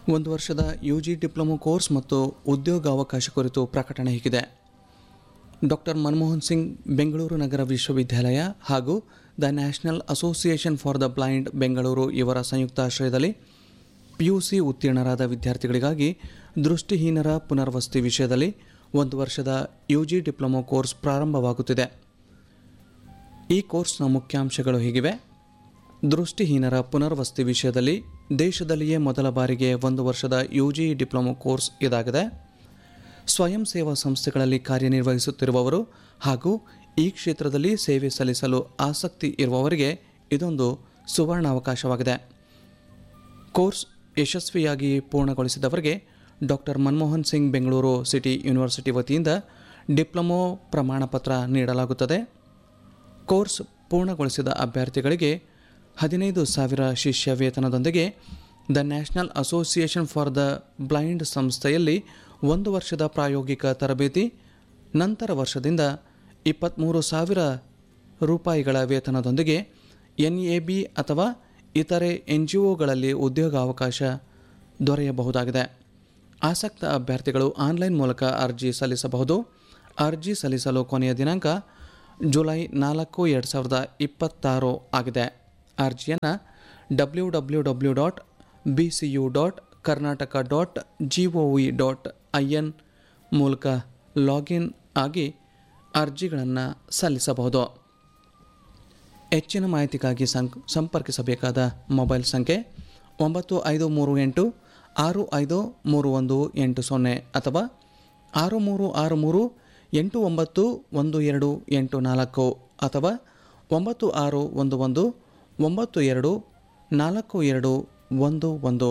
ಒಂದು ವರ್ಷದ U G diploma course ಮತ್ತು ಉದ್ಯೋಗಾವಕಾಶ ಕುರಿತು ಪ್ರಕಟಣೆ ಹೀಗಿದೆ ಡಾಕ್ಟರ್ ಮನಮೋಹನ್ ಸಿಂಗ್ ಬೆಂಗಳೂರು ನಗರ ವಿಶ್ವವಿದ್ಯಾಲಯ ಹಾಗೂ the national association for the blind Bengaluru ಇವರ ಸಂಯುಕ್ತಾಶ್ರಯದಲ್ಲಿ ಪಿಯುಸಿ ಉತ್ತೀರ್ಣರಾದ ವಿದ್ಯಾರ್ಥಿಗಳಿಗಾಗಿ ದೃಷ್ಟಿಹೀನರ ಪುನರ್ವಸತಿ ವಿಷಯದಲ್ಲಿ ಒಂದು ವರ್ಷದ ಯು ಜಿ ಡಿಪ್ಲೊಮೊ ಕೋರ್ಸ್ ಪ್ರಾರಂಭವಾಗುತ್ತಿದೆ ಈ ಕೋರ್ಸ್ನ ಮುಖ್ಯಾಂಶಗಳು ಹೀಗಿವೆ ದೃಷ್ಟಿಹೀನರ ಪುನರ್ವಸತಿ ವಿಷಯದಲ್ಲಿ ದೇಶದಲ್ಲಿಯೇ ಮೊದಲ ಬಾರಿಗೆ ಒಂದು ವರ್ಷದ ಯು ಜಿ ಡಿಪ್ಲೊಮೊ ಕೋರ್ಸ್ ಇದಾಗಿದೆ ಸ್ವಯಂ ಸೇವಾ ಸಂಸ್ಥೆಗಳಲ್ಲಿ ಕಾರ್ಯನಿರ್ವಹಿಸುತ್ತಿರುವವರು ಹಾಗೂ ಈ ಕ್ಷೇತ್ರದಲ್ಲಿ ಸೇವೆ ಸಲ್ಲಿಸಲು ಆಸಕ್ತಿ ಇರುವವರಿಗೆ ಇದೊಂದು ಸುವರ್ಣಾವಕಾಶವಾಗಿದೆ ಕೋರ್ಸ್ ಯಶಸ್ವಿಯಾಗಿ ಪೂರ್ಣಗೊಳಿಸಿದವರಿಗೆ doctor Manmohan Singh Bengaluru city university ವತಿಯಿಂದ ಡಿಪ್ಲೊಮೊ ಪ್ರಮಾಣಪತ್ರ ನೀಡಲಾಗುತ್ತದೆ ಕೋರ್ಸ್ ಪೂರ್ಣಗೊಳಿಸಿದ ಅಭ್ಯರ್ಥಿಗಳಿಗೆ ಹದಿನೈದು ಸಾವಿರ ಶಿಷ್ಯ ವೇತನದೊಂದಿಗೆ the national association for the blind ಸಂಸ್ಥೆಯಲ್ಲಿ ಒಂದು ವರ್ಷದ ಪ್ರಾಯೋಗಿಕ ತರಬೇತಿ ನಂತರ ವರ್ಷದಿಂದ ಇಪ್ಪತ್ತ್ಮೂರು ಸಾವಿರ ರೂಪಾಯಿಗಳ ವೇತನದೊಂದಿಗೆ ಎನ್ ಎ ಬಿ ಅಥವಾ ಇತರೆ ಎನ್ ಜಿ ಒಗಳಲ್ಲಿ ಉದ್ಯೋಗಾವಕಾಶ ದೊರೆಯಬಹುದಾಗಿದೆ ಆಸಕ್ತ ಅಭ್ಯರ್ಥಿಗಳು ಆನ್ಲೈನ್ ಮೂಲಕ ಅರ್ಜಿ ಸಲ್ಲಿಸಬಹುದು ಅರ್ಜಿ ಸಲ್ಲಿಸಲು ಕೊನೆಯ ದಿನಾಂಕ ಜುಲೈ ನಾಲ್ಕು ಎರಡು ಸಾವಿರದ ಇಪ್ಪತ್ತಾರು ಆಗಿದೆ ಅರ್ಜಿಯನ್ನು W W W dot B C U dot Karnataka dot G O V dot I N ಮೂಲಕ ಲಾಗಿನ್ ಆಗಿ ಅರ್ಜಿಗಳನ್ನು ಸಲ್ಲಿಸಬಹುದು ಹೆಚ್ಚಿನ ಮಾಹಿತಿಗಾಗಿ ಸಂಕ್ ಸಂಪರ್ಕಿಸಬೇಕಾದ ಮೊಬೈಲ್ ಸಂಖ್ಯೆ ಒಂಬತ್ತು ಐದು ಮೂರು ಎಂಟು ಆರು ಐದು ಮೂರು ಒಂದು ಎಂಟು ಸೊನ್ನೆ ಅಥವಾ ಆರು ಮೂರು ಆರು ಮೂರು ಎಂಟು ಒಂಬತ್ತು ಒಂದು ಎರಡು ಎಂಟು ನಾಲ್ಕು ಅಥವಾ ಒಂಬತ್ತು ಆರು ಒಂದು ಒಂದು ಒಂಬತ್ತು ಎರಡು ನಾಲ್ಕು ಎರಡು ಒಂದು ಒಂದು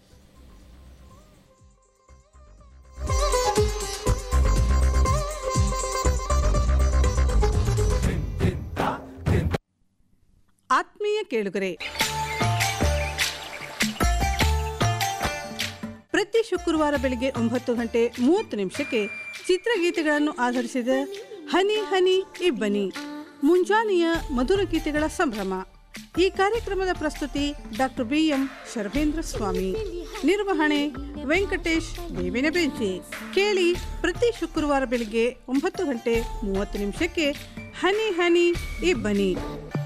ಆತ್ಮೀಯ ಕೇಳುಗರೆ ಪ್ರತಿ ಶುಕ್ರವಾರ ಬೆಳಿಗ್ಗೆ ಒಂಬತ್ತು ಗಂಟೆ ಮೂವತ್ತು ನಿಮಿಷಕ್ಕೆ ಚಿತ್ರಗೀತೆಗಳನ್ನು ಆಧರಿಸಿದ ಹನಿ ಹನಿ ಇಬ್ಬನಿ ಮುಂಜಾನೆಯ ಮಧುರ ಗೀತೆಗಳ ಸಂಭ್ರಮ ಈ ಕಾರ್ಯಕ್ರಮದ ಪ್ರಸ್ತುತಿ doctor B M Sharvendra Swamy ನಿರ್ವಹಣೆ ವೆಂಕಟೇಶ್ ಬೇವಿನ ಬೆಂಚಿ ಕೇಳಿ ಪ್ರತಿ ಶುಕ್ರವಾರ ಬೆಳಿಗ್ಗೆ ಒಂಬತ್ತು ಗಂಟೆ ಮೂವತ್ತು ನಿಮಿಷಕ್ಕೆ ಹನಿ ಹನಿ ಇಬ್ಬನಿ